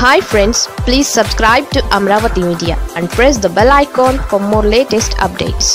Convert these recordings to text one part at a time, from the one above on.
hi friends please subscribe to Amaravati media and press the bell icon for more latest updates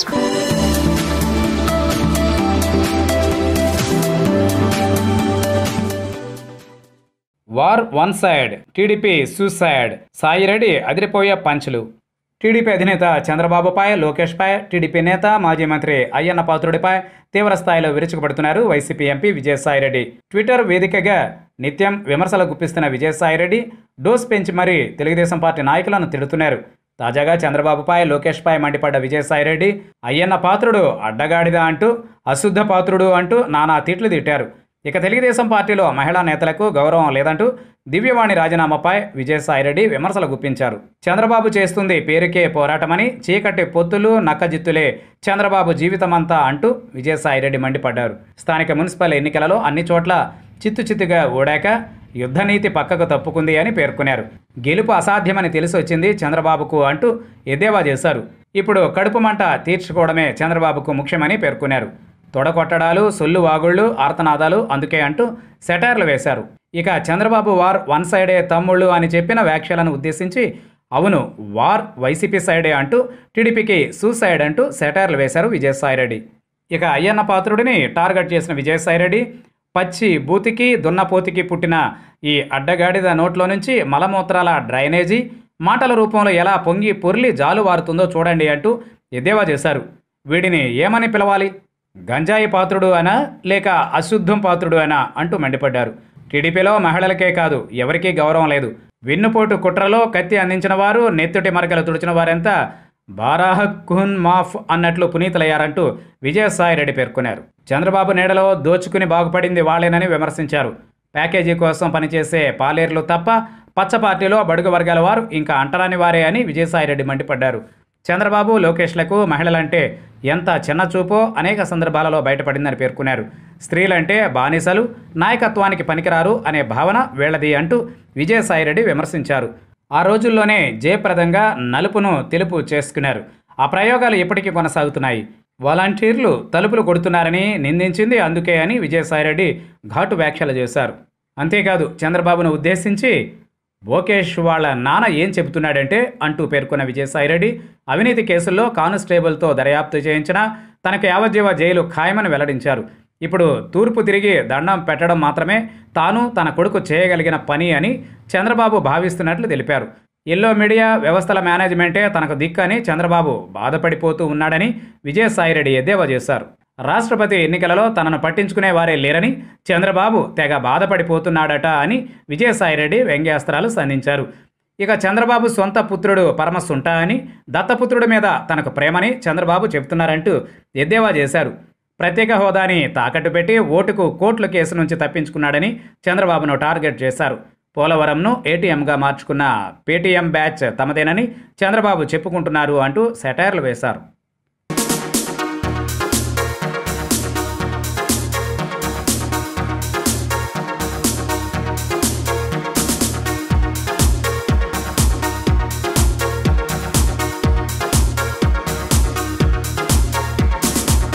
war one side TDP suicide Sai Reddy అదిరిపోయే పంచులు TDP అధినేత చంద్రబాబుపై లోకేష్పై TDP నేత మాజీ మంత్రి అయ్యన్న పాత్రుడిపై తీవ్ర స్థాయిలో విరుచుకుపడుతున్నారు వైసీపీ ఎంపీ విజయసాయిరెడ్డి ట్విట్టర్ వేదికగా నిత్యం విమర్శలు గుప్పిస్తున్న విజయసాయిరెడ్డి డోస్ పెంచి మరీ తెలుగుదేశం పార్టీ నాయకులను తిడుతున్నారు తాజాగా చంద్రబాబుపై లోకేష్పై మండిపడ్డ విజయసాయిరెడ్డి అయ్యన్న పాత్రుడు అడ్డగాడిద అంటూ అశుద్ధ పాత్రుడు అంటూ నానా తిట్లు తిట్టారు ఇక తెలుగుదేశం పార్టీలో మహిళా నేతలకు గౌరవం లేదంటూ దివ్యవాణి రాజీనామాపై విజయసాయిరెడ్డి విమర్శలు గుప్పించారు చంద్రబాబు చేస్తుంది పేరుకే పోరాటమని చీకటి పొత్తులు నక్కజిత్తులే చంద్రబాబు జీవితమంతా అంటూ విజయసాయిరెడ్డి మండిపడ్డారు స్థానిక మున్సిపల్ ఎన్నికలలో అన్ని చోట్ల చిత్తు చిత్తుగా ఓడాక యుద్ధనీతి పక్కకు తప్పుకుంది అని పేర్కొన్నారు గెలుపు అసాధ్యమని తెలిసి వచ్చింది చంద్రబాబుకు అంటూ ఎద్దేవా చేశారు ఇప్పుడు కడుపు మంట తీర్చుకోవడమే చంద్రబాబుకు ముఖ్యమని పేర్కొన్నారు తొడకొట్టడాలు సొల్లు వాగుళ్ళు ఆర్తనాదాలు అందుకే అంటూ సెటైర్లు వేశారు ఇక చంద్రబాబు వార్ వన్ సైడే తమ్ముళ్ళు అని చెప్పిన వ్యాఖ్యలను ఉద్దేశించి అవును వార్ వైసీపీ సైడే అంటూ టీడీపీకి సూసైడ్ అంటూ సెటైర్లు వేశారు విజయసాయిరెడ్డి ఇక అయ్యన్న పాత్రుడిని టార్గెట్ చేసిన విజయసాయిరెడ్డి పచ్చి బూతికి దున్నపోతికి పుట్టిన ఈ అడ్డగాడిద నోట్లో నుంచి మలమూత్రాల డ్రైనేజీ మాటల రూపంలో ఎలా పొంగి పొర్లి జాలువారుతుందో చూడండి అంటూ ఎద్దేవా చేశారు వీడిని ఏమని పిలవాలి గంజాయి పాత్రుడు అనా లేక అశుద్ధం పాత్రుడు అనా అంటూ మండిపడ్డారు టీడీపీలో మహిళలకే కాదు ఎవరికీ గౌరవం లేదు వెన్నుపోటు కుట్రలో కత్తి అందించిన వారు నెత్తుటి మరకలు తుడిచిన వారంతా బారాహ్ కున్ మాఫ్ అన్నట్లు పునీతులయ్యారంటూ విజయసాయిరెడ్డి పేర్కొన్నారు చంద్రబాబు నీడలో దోచుకుని బాగుపడింది వాళ్లేనని విమర్శించారు ప్యాకేజీ కోసం పనిచేసే పాలేర్లు తప్ప పచ్చ పార్టీలో బడుగు వర్గాల వారు ఇంకా అంటరాని వారే అని విజయసాయిరెడ్డి మండిపడ్డారు చంద్రబాబు లోకేష్లకు మహిళలంటే ఎంత చిన్న చూపో అనేక సందర్భాలలో బయటపడిందని పేర్కొన్నారు స్త్రీలంటే బానిసలు నాయకత్వానికి పనికిరారు అనే భావన వీళ్ళది అంటూ విజయసాయిరెడ్డి విమర్శించారు ఆ రోజుల్లోనే జయప్రదంగా నలుపును తెలుపు చేసుకున్నారు ఆ ప్రయోగాలు ఇప్పటికీ కొనసాగుతున్నాయి వాలంటీర్లు తలుపులు కొడుతున్నారని నిందించింది అందుకే అని విజయసాయిరెడ్డి ఘాటు వ్యాఖ్యలు చేశారు అంతేకాదు చంద్రబాబును ఉద్దేశించి బోకేష్ వాళ్ళ నాన్న ఏం చెబుతున్నాడంటే అంటూ పేర్కొన్న విజయసాయిరెడ్డి అవినీతి కేసుల్లో కానిస్టేబుల్తో దర్యాప్తు చేయించినా తనకు యావజ్జీవ జైలు ఖాయమని వెల్లడించారు ఇప్పుడు తూర్పు తిరిగి దండం పెట్టడం మాత్రమే తాను తన కొడుకు చేయగలిగిన పని అని చంద్రబాబు భావిస్తున్నట్లు తెలిపారు ఎల్లో మీడియా వ్యవస్థల మేనేజ్మెంటే తనకు దిక్కని చంద్రబాబు బాధపడిపోతూ ఉన్నాడని విజయసాయిరెడ్డి ఎద్దేవా చేశారు రాష్ట్రపతి ఎన్నికలలో తనను పట్టించుకునే వారే లేరని చంద్రబాబు తెగ బాధపడిపోతున్నాడట అని విజయసాయిరెడ్డి వ్యంగ్యాస్త్రాలు సంధించారు ఇక చంద్రబాబు సొంత పుత్రుడు పరమసుంట అని దత్తపుత్రుడి మీద తనకు ప్రేమని చంద్రబాబు చెబుతున్నారంటూ ఎద్దేవా చేశారు ప్రత్యేక హోదాని తాకట్టు పెట్టి ఓటుకు కోట్ల కేసు నుంచి తప్పించుకున్నాడని చంద్రబాబును టార్గెట్ చేశారు పోలవరంను ఏటీఎంగా మార్చుకున్న పేటీఎం బ్యాచ్ తమదేనని చంద్రబాబు చెప్పుకుంటున్నారు అంటూ సెటైర్లు వేశారు